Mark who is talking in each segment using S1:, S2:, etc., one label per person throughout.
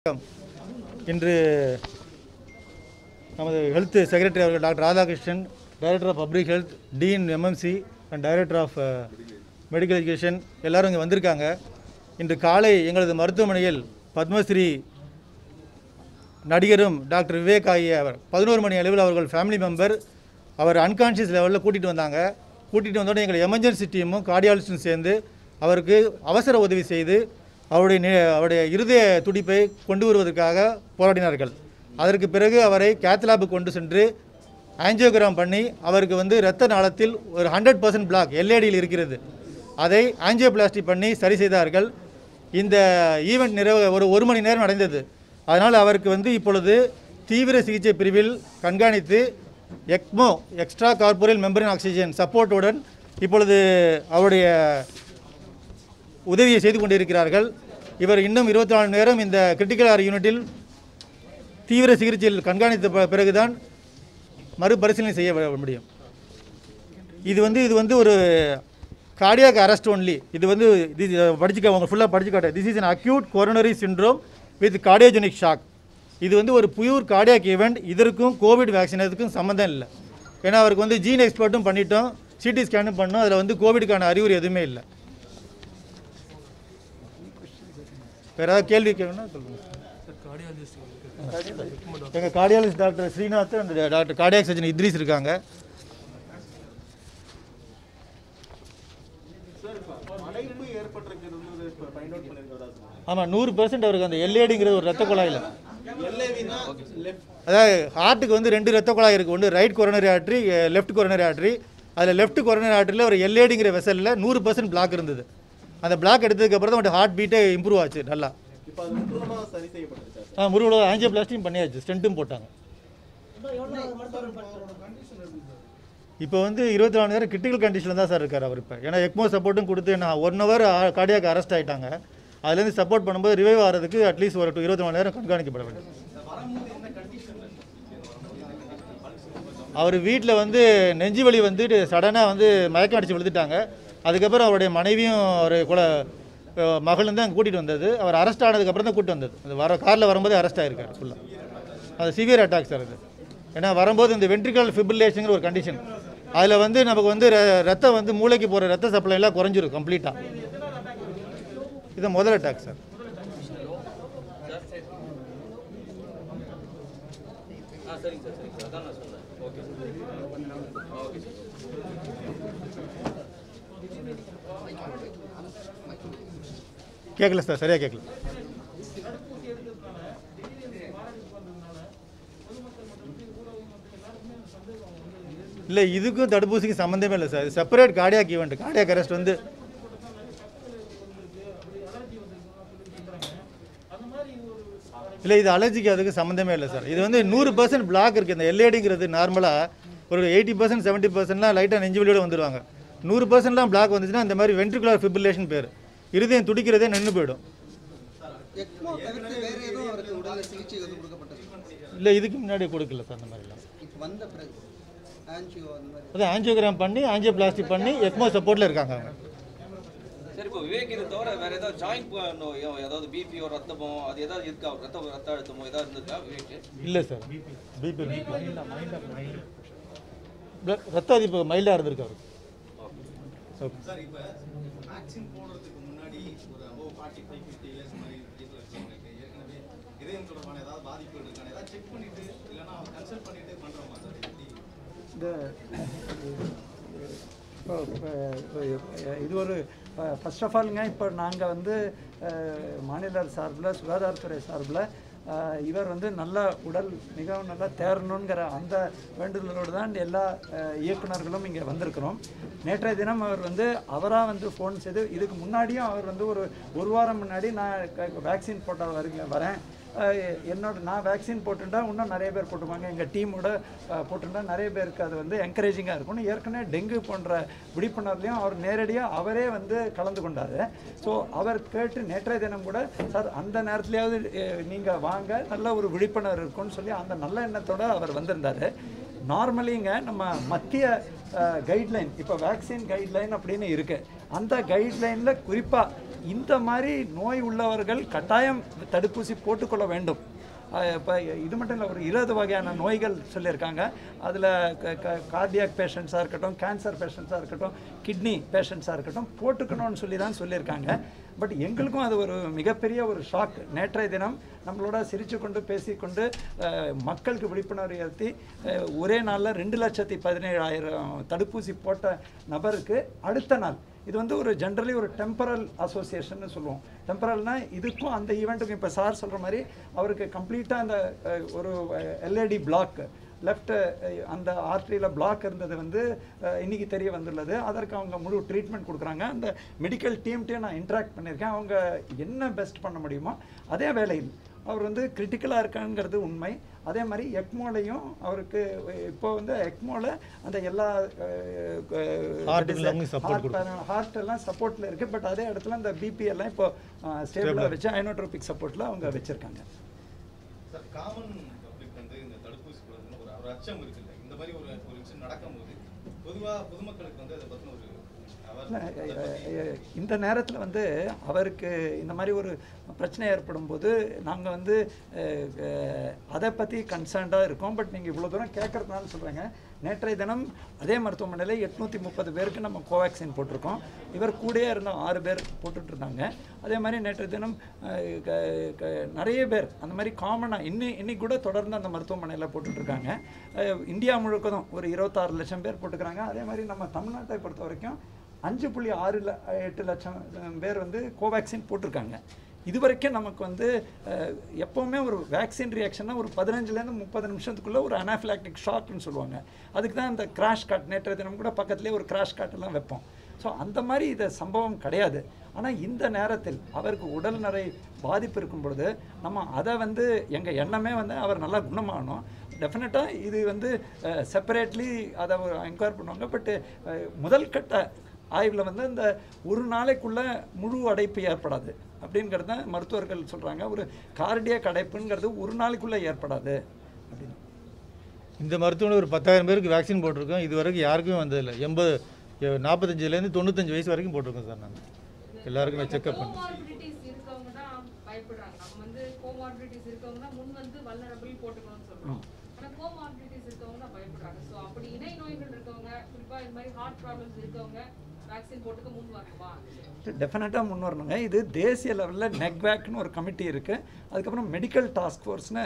S1: வணக்கம் இன்று நமது ஹெல்த் செக்ரட்டரி அவர்கள் doctor Radhakrishnan director of public health dean MMC and director of medical education எல்லாரும் இங்கே வந்திருக்காங்க இன்று காலை எங்களது மருத்துவமனையில் பத்மஸ்ரீ நடிகரும் டாக்டர் விவேக் ஆகிய அவர் பதினோரு மணி அளவில் அவர்கள் ஃபேமிலி மெம்பர் அவர் அன்கான்ஷியஸ் லெவலில் கூட்டிகிட்டு வந்தாங்க கூட்டிகிட்டு வந்தோடனே எங்கள் எமர்ஜென்சி டீமும் கார்டியாலஜிஸ்டும் சேர்ந்து அவருக்கு அவசர உதவி செய்து அவருடைய நி- அவருடைய இருதய துடிப்பை கொண்டு வருவதற்காக போராடினார்கள் அதற்கு பிறகு அவரை கேத்லாபு கொண்டு சென்று ஆஞ்சியோகிராம் பண்ணி அவருக்கு வந்து இரத்த நாளத்தில் ஒரு ஹண்ட்ரட் பர்சன்ட் பிளாக் எல்ஏடியில் இருக்கிறது அதை ஆஞ்சியோபிளாஸ்டி பண்ணி சரி செய்தார்கள் இந்த ஈவெண்ட் நிறைவு ஒரு ஒரு மணி நேரம் நடந்தது அதனால் அவருக்கு வந்து இப்பொழுது தீவிர சிகிச்சை பிரிவில் கண்காணித்து ECMO extracorporeal membrane oxygen சப்போர்ட்டுடன் இப்பொழுது அவருடைய உதவியை செய்து கொண்டிருக்கிறார்கள் இவர் இன்னும் இருபத்தி நாலு நேரம் இந்த கிரிட்டிக்கல் ஆர் யூனிட்டில் தீவிர சிகிச்சையில் கண்காணித்த ப- பிறகுதான் மறுபரிசீலனை செய்ய வ- முடியும் இது வந்து இது வந்து ஒரு கார்டியாக் அரெஸ்ட் ஒன்லி இது வந்து this- படிச்சுக்க அவங்க ஃபுல்லாக படிச்சு காட்ட this is an acute coronary syndrome with cardiogenic shock இது வந்து ஒரு பியூர் கார்டியாக் ஈவெண்ட் இதற்கும் கோவிட் வேக்சினத்துக்கும் சம்மந்தம் இல்லை ஏன்னா அவருக்கு வந்து ஜீன் எக்ஸ்பர்ட்டும் பண்ணிட்டோம் சிடி ஸ்கேனும் பண்ணோம் அதில் வந்து கோவிடுக்கான அறிகுறி எதுவுமே இல்லை வேறு ஏதாவது கேள்வி கேட்கணும்னா சொல்லுங்கள் எங்கள் cardiologist doctor Srinath and doctor cardiac surgeon Idris இருக்காங்க ஆமாம் நூறு பெர்சன்ட் அவருக்கு அந்த எல்ஏடிங்கிறது ஒரு ரத்த குழாயில் அதாவது ஹார்ட்டுக்கு வந்து ரெண்டு ரத்த குழாய் இருக்குது ஒன்று right coronary artery left coronary artery அதில் லெஃப்ட் கொரோனரி ஆர்ட்ரியில் ஒரு எல்ஏடிங்கிற வெசலில் நூறு பர்சன்ட் பிளாக் இருந்தது அந்த பிளாக் எடுத்ததுக்கப்புறம் தான் அவருடைய ஹார்ட் பீட்டே இம்ப்ரூவ் ஆச்சு நல்லா ஆ முருகோட ஆஞ்சியோபிளாஸ்டியும் பண்ணியாச்சு ஸ்டென்ட்டும் போட்டாங்க இப்போ வந்து இருபத்தி நாலு நேரம் கிரிட்டிக்கல் கண்டிஷனில் தான் சார் இருக்கார் அவர் இப்போ ஏன்னா எக்மோ சப்போர்ட்டும் கொடுத்து நான் ஒன் ஹவர் கார்டியாக் அரெஸ்ட் ஆகிட்டாங்க அதுலேருந்து சப்போர்ட் பண்ணும்போது ரிவைவ் ஆகிறதுக்கு அட்லீஸ்ட் ஒரு two- இருபத்தி நாலு நேரம் கண்காணிக்கப்பட வேண்டும் அவர் வீட்டில் வந்து நெஞ்சு வலி வந்துட்டு சடனாக வந்து மயக்கம் அடித்து விழுந்துட்டாங்க அதுக்கப்புறம் அவருடைய மனைவியும் ஒரு குல அஹ் மகளும் தான் கூட்டிகிட்டு வந்தது அவர் அரெஸ்ட் ஆனதுக்கப்புறம் தான் கூட்டிட்டு வந்தது அது வர காரில் வரும்போது அரெஸ்ட் ஆகிருக்காரு ஃபுல்லாக அது சிவியர் அட்டாக் சார் அது ஏன்னா வரும்போது இந்த வென்ட்ரிகல் ஃபிபிரிலேஷனுங்கிற ஒரு கண்டிஷன் அதில் வந்து நமக்கு வந்து ர- ரத்தம் வந்து மூளைக்கு போகிற ரத்த சப்ளை எல்லாம் குறைஞ்சிரும் கம்ப்ளீட்டாக இது முதல் அட்டாக் சார்
S2: ஆ சரிங்க சார் சரிங்க சார் அதான் நான் சொன்னேன் ஓகே சார் ஓகே சார்
S1: கேட்கல சார் சரியாக கேட்கல இல்லை இதுக்கும் தடுப்பூசிக்கும் சம்மந்தமே இல்லை sir separate cardiac event cardiac arrest வந்து இல்லை இது அலர்ஜிக்கு அதுக்கு சம்மந்தமே இல்லை சார் இது வந்து நூறு பர்சன்ட் பிளாக் இருக்குது இந்த எல்ஏடிங்கிறது நார்மலாக ஒரு எயிட்டி பர்சன்ட் செவன்ட்டி பர்சன்ட்லாம் லைட்டாக நெஞ்சு வலியோட வந்துடுவாங்க நூறு பர்சன்ட்லாம் பிளாக் வந்துச்சுன்னா இந்த மாதிரி வென்ட்ரிகுலர் ஃபிபிரிலேஷன் பேர் இருதயம் துடிக்கிறதே நின்று போயிடும்
S3: எக்மோ தவிர்த்து வேற எதுவும் அவருக்கு உடல்ல சிகிச்சை எதுவும் கொடுக்கப்பட்டது
S1: இல்லை இதுக்கு முன்னாடி கொடுக்கல சார் அந்த மாதிரிலாம்
S3: இப்போ வந்த பிறகு ஆன்ஜியோ அந்த மாதிரி
S1: அதான் ஆஞ்சியோகிராம் பண்ணி ஆஞ்சியோபிளாஸ்டிக் பண்ணி எக்மோ சப்போர்ட்டில் இருக்காங்க அவங்க
S2: சரி இப்போ விவேக் இதை தவிர வேற ஏதாவது ஜாயிண்ட் நோயோ ஏதாவது பிபியோ ரத்தமோ அது ஏதாவது இருக்கா ரத்த ரத்த அழுத்தமோ ஏதாவது இருந்திருக்கா விவேக்
S1: இல்லை சார் பிபி ரத்த அதிப்பு மைல்டாக இருந்திருக்கு அவருக்கு ஓகே
S4: சார் இப்போ வேக்சின் போடுறதுக்கு முன்னாடி ஒரு above forty five fifty years மாதிரி ஏஜில் இருக்கவங்களுக்கு ஏற்கனவே இதயம் தொடர்பான ஏதாவது பாதிப்புகள் இருக்கான ஏதாவது செக் பண்ணிட்டு இல்லைன்னா கன்சல்ட் பண்ணிட்டு பண்ணுறோமா சார் எப்படி
S5: இந்த இப்போ இப்போ இது ஒரு ஃபர்ஸ்ட் ஆஃப் ஆலுங்க இப்போ நாங்கள் வந்து அஹ், மாநில அரசு சார்பில் சுகாதாரத்துறை சார்பில் அஹ், இவர் வந்து நல்ல உடல் மிகவும் நல்லா தேரணுங்கிற அந்த வேண்டுதலோடு தான் எல்லா அஹ், இயக்குனர்களும் இங்கே வந்திருக்கிறோம் நேற்றைய தினம் அவர் வந்து அவராக வந்து ஃபோன் செய்து இதுக்கு முன்னாடியும் அவர் வந்து ஒரு ஒரு வாரம் முன்னாடி நான் வேக்சின் போட்ட வருங்க வரேன் அஹ் என்னோட நான் வேக்சின் போட்டுட்டா இன்னும் நிறைய பேர் போட்டுப்பாங்க எங்கள் டீமோட போட்டுட்டா நிறைய பேருக்கு அது வந்து என்கரேஜிங்காக இருக்கும்னு ஏற்கனவே டெங்கு போன்ற விழிப்புணர்வுலையும் அவர் நேரடியாக அவரே வந்து கலந்து கொண்டார் ஸோ அவர் கேட்டு நேற்றைய தினம் கூட சார் அந்த நேரத்துலையாவது நீங்கள் வாங்க நல்ல ஒரு விழிப்புணர்வு இருக்கும்னு சொல்லி அந்த நல்ல எண்ணத்தோட அவர் வந்திருந்தார் நார்மலிங்க நம்ம மத்திய கைட்லைன் இப்போ வேக்சின் கைட்லைன் அப்படின்னு இருக்கு அந்த கைட்லைனில் குறிப்பாக இந்த மாதிரி நோய் உள்ளவர்கள் கட்டாயம் தடுப்பூசி போட்டுக்கொள்ள வேண்டும் இப்போ இது மட்டும் இல்லை ஒரு இருபது வகையான நோய்கள் சொல்லியிருக்காங்க அதில் கார்டியாக் பேஷண்ட்ஸாக இருக்கட்டும் கேன்சர் பேஷண்ட்ஸாக இருக்கட்டும் கிட்னி பேஷண்ட்ஸாக இருக்கட்டும் போட்டுக்கணும்னு சொல்லி தான் சொல்லியிருக்காங்க பட் எங்களுக்கும் அது ஒரு மிகப்பெரிய ஒரு ஷாக் நேற்றைய தினம் நம்மளோட சிரித்து கொண்டு பேசிக்கொண்டு அஹ், மக்களுக்கு விழிப்புணர்வு ஏற்றி அஹ், ஒரே நாளில் ரெண்டு லட்சத்தி பதினேழாயிரம் தடுப்பூசி போட்ட நபருக்கு அடுத்த நாள் இது வந்து ஒரு ஜென்ரலி ஒரு டெம்பரல் அசோசியேஷன் சொல்லுவோம் டெம்பரல்னா இதுக்கும் அந்த ஈவெண்ட்டுக்கும் இப்போ சார் சொல்கிற மாதிரி அவருக்கு கம்ப்ளீட்டாக அந்த அஹ், ஒரு எல்ஏடி பிளாக் லெஃப்ட் அந்த ஆர்ட்ரியில் பிளாக் இருந்தது வந்து அஹ், இன்னைக்கு தெரிய வந்துள்ளது அதற்கு அவங்க முழு ட்ரீட்மெண்ட் கொடுக்குறாங்க அந்த மெடிக்கல் டீம்கிட்டே நான் இன்ட்ராக்ட் பண்ணியிருக்கேன் அவங்க என்ன பெஸ்ட் பண்ண முடியுமோ அதே வேளையில் அவர் வந்து கிரிட்டிக்கலாக இருக்காங்கிறது உண்மை அதே மாதிரி எக்மோலையும் அவருக்கு இப்போ வந்து எக்மோல அந்த எல்லா
S1: Heart க்கு lung support
S5: ஹார்ட் எல்லாம் சப்போர்ட்டில் இருக்குது பட் அதே இடத்துல அந்த பிபி எல்லாம் இப்போ ஸ்டேபிளாக வச்சு ஐனோட்ரோபிக் சப்போர்ட்டில் அவங்க வச்சுருக்காங்க
S4: சார் காமன் பப்ளிக் வந்து இந்த தடுப்பூசி போடுறதுன்னு ஒரு ஒரு அச்சம் இருக்குல்ல இந்த மாதிரி ஒரு ஒரு விஷயம் நடக்கும்போது பொதுவா பொதுமக்களுக்கு வந்து அதை பத்தின ஒரு
S5: இல்ல,
S4: awareness
S5: அஹ், அஹ், இந்த நேரத்தில் வந்து அவருக்கு இந்த மாதிரி ஒரு பிரச்சனை ஏற்படும் போது நாங்கள் வந்து அஹ், அஹ், அதை பற்றி கன்சர்ன்டாக இருக்கோம் பட் நீங்கள் இவ்வளோ தூரம் கேட்குறதுனால சொல்கிறேங்க நேற்றைய தினம் அதே மருத்துவமனையில் எட்நூற்றி முப்பது பேருக்கு நம்ம கோவேக்சின் போட்டிருக்கோம் இவர் கூடயே இருந்த ஆறு பேர் போட்டுட்டு இருந்தாங்க அதே மாதிரி நேற்றைய தினம் அஹ், க- க- நிறைய பேர் அந்த மாதிரி காமனாக இன்னி இன்னைக்கு கூட தொடர்ந்து அந்த மருத்துவமனையில் போட்டுட்ருக்காங்க இந்தியா முழுக்கதும் ஒரு இருபத்தாறு லட்சம் பேர் போட்டுக்கிறாங்க அதே மாதிரி நம்ம தமிழ்நாட்டை பொறுத்த வரைக்கும் அஞ்சு புள்ளி ஆறு ல எட்டு லட்சம் அஹ், பேர் வந்து கோவேக்சின் போட்டிருக்காங்க இது வரைக்கும் நமக்கு வந்து அஹ், எப்போவுமே ஒரு வேக்சின் ரியாக்ஷன்னா ஒரு பதினஞ்சுலேருந்து முப்பது நிமிஷத்துக்குள்ளே ஒரு அனாஃபிலாக்டிக் ஷாக்னு சொல்லுவாங்க அதுக்கு தான் இந்த கிராஷ் காட் நேற்று தினம் கூட பக்கத்துலேயே ஒரு கிராஷ் காட்டெல்லாம் வைப்போம் ஸோ அந்த மாதிரி இது சம்பவம் கிடையாது ஆனால் இந்த நேரத்தில் அவருக்கு உடல்நரை பாதிப்பு இருக்கும் பொழுது நம்ம அதை வந்து எங்கள் எண்ணமே வந்து அவர் நல்லா குணமாகணும் டெஃபினட்டாக இது வந்து செப்பரேட்லி அதை என்கொயர் பண்ணுவாங்க பட்டு முதல் கட்ட ஆய்வில் வந்து இந்த ஒரு நாளைக்குள்ள முழு அடைப்பு ஏற்படாது அப்படிங்கிறது தான் மருத்துவர்கள் சொல்கிறாங்க ஒரு கார்டியாக் அடைப்புங்கிறது ஒரு நாளைக்குள்ளே ஏற்படாது அப்படின்னு
S1: இந்த மருத்துவமனை ஒரு பத்தாயிரம் பேருக்கு வேக்சின் போட்டிருக்கோம் இது வரைக்கும் யாருக்குமே வந்ததில்லை எண்பது நாற்பத்தஞ்சிலேருந்து தொண்ணூத்தஞ்சு வயசு வரைக்கும் போட்டிருக்கோம் சார் நாங்கள் எல்லாருக்குமே செக்அப் பண்ணி
S6: கோமார்பிடிட்டிஸ் இருக்கவங்க தான் பயப்படுறாங்க நம்ம வந்து கோமார்பிடிட்டிஸ் இருக்கவங்க தான் முன் வந்து வல்னரபிள் போட்டுக்கணும்னு சொல்றோம் ஆனா கோமார்பிடிட்டிஸ் இருக்கவங்க தான் பயப்படுறாங்க ஸோ அப்படி இணை நோய்கள் இருக்கவங்க குறிப்பா இந்த மாதிரி ஹார்ட் ப்ராப்ளம்ஸ் இருக்கவங்க வேக்சின் போட்டுக்க முன் வரணுமா
S5: டெஃபினட்டாக முன் வரணுங்க இது தேசிய லெவலில் நெக்வேக்னு ஒரு கமிட்டி இருக்குது அதுக்கப்புறம் மெடிக்கல் டாஸ்க் ஃபோர்ஸ்னு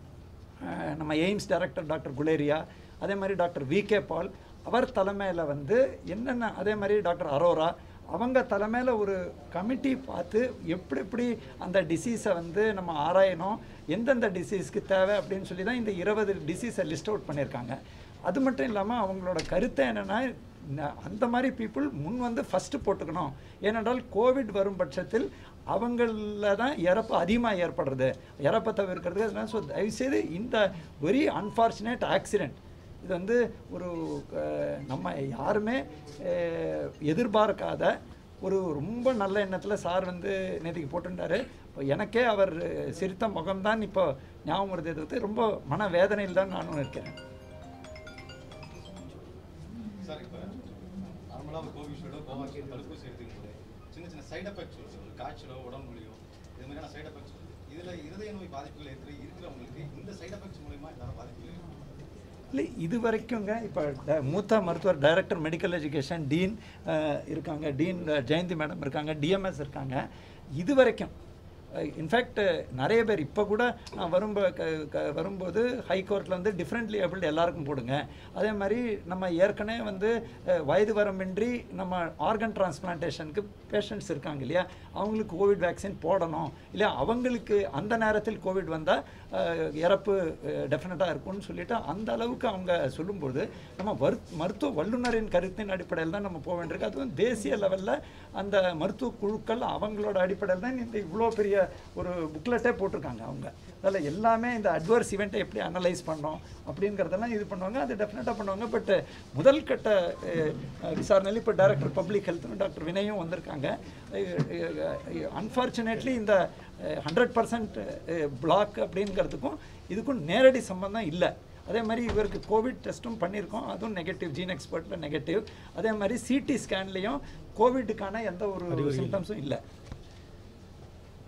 S5: நம்ம எய்ம்ஸ் டைரக்டர் டாக்டர் குலேரியா அதே மாதிரி டாக்டர் வி கே பால் அவர் தலைமையில் வந்து என்னென்ன அதே மாதிரி டாக்டர் அரோரா அவங்க தலைமையில் ஒரு கமிட்டி பார்த்து எப்படி எப்படி அந்த டிசீஸை வந்து நம்ம ஆராயணும் எந்தெந்த டிசீஸ்க்கு தேவை அப்படின்னு சொல்லி தான் இந்த இருபது டிசீஸை லிஸ்ட் அவுட் பண்ணியிருக்காங்க அது மட்டும் இல்லாமல் அவங்களோட கருத்து என்னென்னா ந- அந்த மாதிரி பீப்புள் முன் வந்து ஃபஸ்ட்டு போட்டுக்கணும் ஏனென்றால் கோவிட் வரும் பட்சத்தில் அவங்களில் தான் இறப்பு அதிகமாக ஏற்படுறது இறப்பை தவிர்க்கிறது அதெல்லாம் ஸோ தயவுசெய்து இந்த வெரி அன்ஃபார்ச்சுனேட் ஆக்சிடெண்ட் இது வந்து ஒரு அஹ், நம்ம யாருமே அஹ், எதிர்பார்க்காத ஒரு ரொம்ப நல்ல எண்ணத்தில் சார் வந்து நேற்றுக்கு போட்டுட்டாரு இப்போ எனக்கே அவர் சிரித்த முகம்தான் இப்போ ஞாபகம் வருது தவிர்த்து ரொம்ப மன வேதனையில் தான் நானும் இருக்கிறேன்
S4: சார் இப்போ நார்மலாக ஒரு கோவிஷீல்டோ கோவாக்சின் தடுப்பூசி எடுத்துக்கும் போது சின்ன சின்ன சைடு எஃபெக்ட்ஸ் வருது ஒரு காய்ச்சலோ உடம்பு வலியோ இது மாதிரியான சைடு எஃபெக்ட்ஸ் வருது இதில் இருதய நோய் பாதிப்புகள் இருக்கிற இருக்கிறவங்களுக்கு இந்த சைடு எஃபெக்ட்ஸ் மூலமா ஏதாவது பாதிப்புகள் இருக்கும்
S5: இல்லை இது வரைக்குங்க இப்போ ட- மூத்த மருத்துவர் டைரக்டர் மெடிக்கல் எஜுகேஷன் டீன் அஹ், இருக்காங்க டீன் அஹ், ஜெயந்தி மேடம் இருக்காங்க டிஎம்எஸ் இருக்காங்க இது வரைக்கும் இன்ஃபேக்ட் நிறைய பேர் இப்போ கூட நான் வரும்போ க க வரும்போது ஹைகோர்ட்டில் வந்து டிஃப்ரெண்ட்லி ஏபிள்டு எல்லாருக்கும் போடுங்க அதே மாதிரி நம்ம ஏற்கனவே வந்து அஹ், வயது வரம்பின்றி நம்ம ஆர்கன் டிரான்ஸ்பிளான்டேஷனுக்கு பேஷண்ட்ஸ் இருக்காங்க இல்லையா அவங்களுக்கு கோவிட் வேக்சின் போடணும் இல்லையா அவங்களுக்கு அந்த நேரத்தில் கோவிட் வந்தால் இறப்பு டெஃபினட்டாக இருக்கும்னு சொல்லிட்டு அந்த அளவுக்கு அவங்க சொல்லும்போது நம்ம வரு மருத்துவ வல்லுநரின் கருத்தின் அடிப்படையில் தான் நம்ம போக வேண்டியிருக்கு அதுவும் தேசிய லெவலில் அந்த மருத்துவ குழுக்கள் அவங்களோட அடிப்படையில் தான் இந்த இவ்வளோ பெரிய ஒரு புக்லெட்டே போட்டிருக்காங்க அவங்க அதில் எல்லாமே இந்த அட்வர்ஸ் இவெண்ட்டை எப்படி அனலைஸ் பண்ணோம் அப்படிங்கிறதெல்லாம் இது பண்ணுவாங்க அது டெஃபினட்டாக பண்ணுவாங்க பட் முதல் கட்ட அஹ், அஹ், விசாரணையில் இப்போ டைரக்டர் பப்ளிக் ஹெல்த்னு டாக்டர் வினயும் வந்திருக்காங்க அன்ஃபார்ச்சுனேட்லி இந்த ஹண்ட்ரட் பர்சன்ட் பிளாக் அப்படிங்கிறதுக்கும் இதுக்கும் நேரடி சம்பந்தம் இல்லை அதே மாதிரி இவருக்கு கோவிட் டெஸ்ட்டும் பண்ணியிருக்கோம் அதுவும் நெகட்டிவ் ஜீன் எக்ஸ்பர்ட்டில் நெகட்டிவ் அதே மாதிரி சிடி ஸ்கேன்லேயும் கோவிட்டுக்கான எந்த ஒரு சிம்டம்ஸும் இல்லை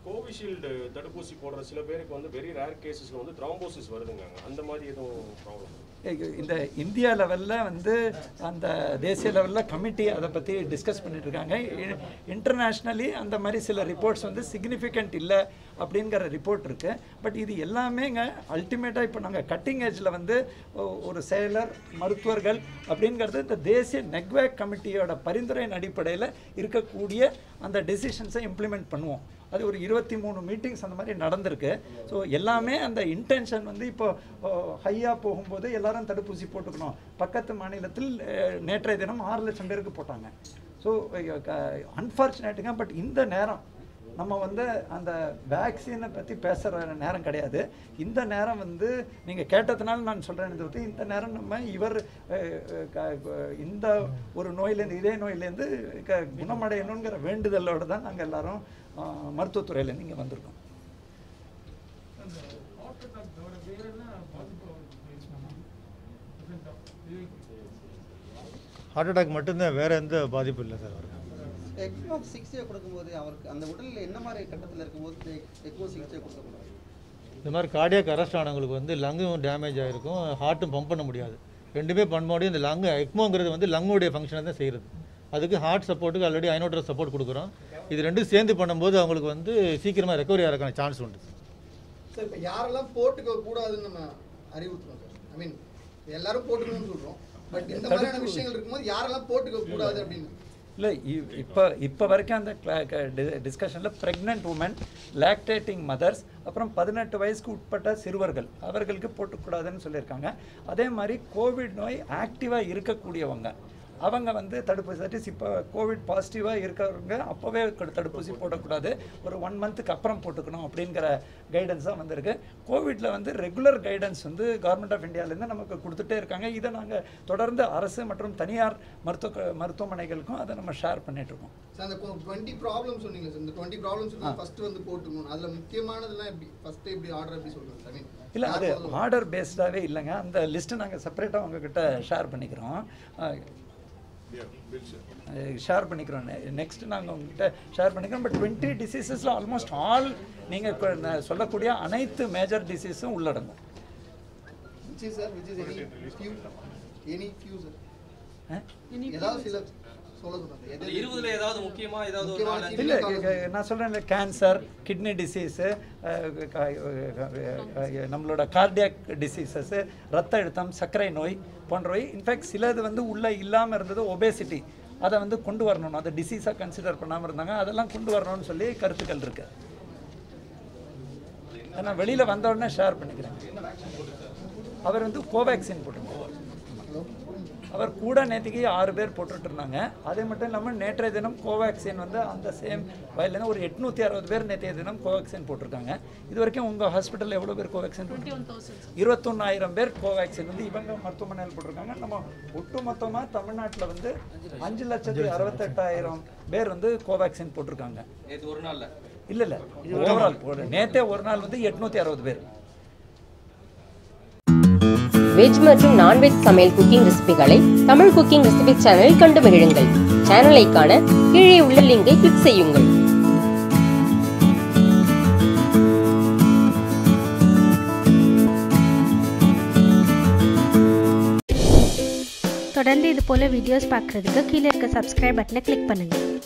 S7: கோவிஷீல்டு தடுப்பூசி போடுற சில பேருக்கு வந்து வெரி ரேர் கேசஸ்ல வந்து த்ராம்போசிஸ் வருதுங்க அந்த மாதிரி எதுவும் ப்ராப்ளம்
S5: இந்த இந்தியா லெவலில் வந்து அந்த தேசிய லெவலில் கமிட்டி அதை பற்றி டிஸ்கஸ் பண்ணிட்டு இருக்காங்க இன்டர்நேஷ்னலி அந்த மாதிரி சில ரிப்போர்ட்ஸ் வந்து சிக்னிஃபிகண்ட் இல்லை அப்படிங்கிற ரிப்போர்ட் இருக்குது பட் இது எல்லாமேங்க அல்டிமேட்டாக இப்போ நாங்கள் கட்டிங் ஏஜில் வந்து ஒ- ஒரு செயலர் மருத்துவர்கள் அப்படிங்கிறது இந்த தேசிய நெக்வேக் கமிட்டியோட பரிந்துரையின் அடிப்படையில் இருக்கக்கூடிய அந்த டெசிஷன்ஸை இம்ப்ளிமெண்ட் பண்ணுவோம் அது ஒரு இருபத்தி மூணு மீட்டிங்ஸ் அந்த மாதிரி நடந்திருக்கு ஸோ எல்லாமே அந்த இன்டென்ஷன் வந்து இப்போ ஹையாக போகும்போது எல்லாரும் தடுப்பூசி போட்டுக்கணும் பக்கத்து மாநிலத்தில் அஹ், நேற்றைய தினம் ஆறு லட்சம் பேருக்கு போட்டாங்க ஸோ அன்ஃபார்ச்சுனேட்டுங்க பட் இந்த நேரம் நம்ம வந்து அந்த வேக்சினை பற்றி பேசுகிற நேரம் கிடையாது இந்த நேரம் வந்து நீங்கள் கேட்டதுனால நான் சொல்கிறேன் தவிர்த்து இந்த நேரம் நம்ம இவர் அஹ், அஹ், க- இந்த ஒரு நோயிலேருந்து இதே நோயிலேருந்து க குணமடையணுங்கிற வேண்டுதலோடு தான் நாங்கள் எல்லாரும் அஹ், மருத்துவத்துறையிலேருந்து இங்கே வந்திருக்கோம்
S1: ஹார்ட் அட்டாக் மட்டும்தான் வேறு எந்த பாதிப்பும் இல்லை சார் அவருக்கு
S3: எக்மோ சிகிச்சை கொடுக்கும்போது அவருக்கு அந்த உடலில் என்ன மாதிரி கட்டத்தில் இருக்கும்போது எக்மோ சிகிச்சை கொடுக்கக்கூடாது
S1: இந்த மாதிரி கார்டியாக் அரெஸ்ட் ஆனவங்களுக்கு வந்து லங்கும் டேமேஜ் ஆகிருக்கும் ஹார்ட்டும் பம்ப் பண்ண முடியாது ரெண்டுமே பண்ண முடியும் இந்த லங் எக்மோங்கிறது வந்து லங்குடைய ஃபங்க்ஷனை தான் செய்கிறது அதுக்கு ஹார்ட் சப்போர்ட்டுக்கு ஆல்ரெடி ஐநோட்ரஸ் சப்போர்ட் கொடுக்குறோம் இது ரெண்டும் சேர்ந்து பண்ணும்போது அவங்களுக்கு வந்து சீக்கிரமாக ரெக்கவரி ஆகிறதுக்கான சான்ஸ் உண்டு
S8: சார் இப்போ யாரெல்லாம் போட்டுக்க கூடாதுன்னு நம்ம அறிவுறுத்துறோம் சார் ஐ மீன் எல்லாரும் போட்டுக்கணும்னு சொல்றோம் பட் இந்த மாதிரியான விஷயங்கள் இருக்கும்போது யாரெல்லாம் போட்டுக்க கூடாது அப்படின்னு
S5: இல்லை இப்போ இப்போ வரைக்கும் அந்த டிஸ்கஷனில் ப்ரெக்னென்ட் உமன் லாக்டேட்டிங் மதர்ஸ் அப்புறம் பதினெட்டு வயசுக்கு உட்பட்ட சிறுவர்கள் அவர்களுக்கு போட்டுக்கூடாதுன்னு சொல்லியிருக்காங்க அதே மாதிரி கோவிட் நோய் ஆக்டிவாக இருக்கக்கூடியவங்க அவங்க வந்து தடுப்பூசி தட்டிஸ் இப்போ கோவிட் பாசிட்டிவாக இருக்கிறவங்க அப்போவே க- தடுப்பூசி போடக்கூடாது ஒரு ஒன் மந்த்துக்கு அப்புறம் போட்டுக்கணும் அப்படிங்கிற கைடன்ஸ் தான் வந்திருக்கு கோவிட்டில் வந்து ரெகுலர் கைடன்ஸ் வந்து கவர்மெண்ட் ஆஃப் இந்தியாவிலேருந்து நமக்கு கொடுத்துட்டே இருக்காங்க இதை நாங்கள் தொடர்ந்து அரசு மற்றும் தனியார் மருத்துவ மருத்துவமனைகளுக்கும் அதை நம்ம ஷேர் பண்ணிகிட்ருக்கோம்
S8: சார் அந்த டுவெண்ட்டி ப்ராப்ளம் சொன்னீங்க சார் இந்த டுவெண்ட்டி ப்ராப்ளம்ஸ் ஃபர்ஸ்ட் வந்து போட்டுக்கணும் அதுல முக்கியமானதெல்லாம் எப்படி ஃபர்ஸ்ட் எப்படி ஆர்டர் எப்படி சொல்றேன் ஐ மீன்
S5: இல்லை அது ஆர்டர் பேஸ்டாகவே இல்லைங்க அந்த லிஸ்ட்டை நாங்கள் செப்பரேட்டாக உங்ககிட்ட ஷேர் பண்ணிக்கிறோம் ஷேர் பண்ணிக்கிறோம் நெக்ஸ்ட் நாங்கள் உங்ககிட்ட ஷேர் பண்ணிக்கிறோம் பட் டுவெண்ட்டி டிசீசஸில் ஆல்மோஸ்ட் ஆல் நீங்கள் சொல்லக்கூடிய அனைத்து மேஜர் டிசீஸும் உள்ளடங்கும்
S8: which is sir which is any few any few sir
S5: ஆ?
S8: ஏதாவது சில சொல்ல சொல்றாங்க
S2: இந்த இருபதுல ஏதாவது முக்கியமா ஏதாவது ஒரு
S8: முக்கியமான
S2: நாலு
S5: இல்லை நான் சொல்கிறேன் கேன்சர் கிட்னி டிசீஸு நம்மளோட கார்டியாக் டிசீசஸ்ஸு ரத்த அழுத்தம் சர்க்கரை நோய் போன்றவை இன்ஃபேக்ட் சிலது வந்து உள்ளே இல்லாமல் இருந்தது ஒபேசிட்டி அதை வந்து கொண்டு வரணும் அதை டிசீஸாக கன்சிடர் பண்ணாமல் இருந்தாங்க அதெல்லாம் கொண்டு வரணும்னு சொல்லி கருத்துக்கள் இருக்கு அதை நான் வெளியில் வந்த உடனே ஷேர் பண்ணிக்கிறேன் அவர் வந்து கோவேக்சின் போட்டிருந்தார் அவர் கூட நேற்றுக்கு ஆறு பேர் போட்டுட்டு இருந்தாங்க அதே மட்டும் இல்லாமல் நேற்றைய தினம் கோவேக்சின் வந்து அந்த சேம் வயலேருந்து ஒரு எட்நூற்றி அறுபது பேர் நேற்றைய தினம் கோவேக்சின் போட்டிருக்காங்க இது வரைக்கும் உங்கள் ஹாஸ்பிட்டலில் எவ்வளோ பேர் கோவேக்சின் இருபத்தொன்னாயிரம் பேர் கோவேக்சின் வந்து இவங்க மருத்துவமனையில் போட்டிருக்காங்க நம்ம ஒட்டுமொத்தமாக தமிழ்நாட்டில் வந்து அஞ்சு லட்சத்தி அறுபத்தெட்டாயிரம் பேர் வந்து கோவேக்சின் போட்டிருக்காங்க
S2: நேத்து ஒரு நாள்ல
S5: இல்லை இல்லை ஓவரால் போடு நேற்றே ஒரு நாள் வந்து எட்நூற்றி அறுபது பேர்
S9: வெஜ் மற்றும் நான்வெஜ் சமையல் குக்கிங் ரெசிபிகளை தமிழ் குக்கிங் ரெசிபி சேனலில் கண்டு மகிழுங்கள் சேனலை காண கீழே உள்ள லிங்கை கிளிக் செய்யுங்கள்
S10: தொடர்ந்து இது போல் வீடியோஸ் பார்க்குறதுக்கு கீழே இருக்க சப்ஸ்கிரைப் பட்டனை கிளிக் பண்ணுங்கள்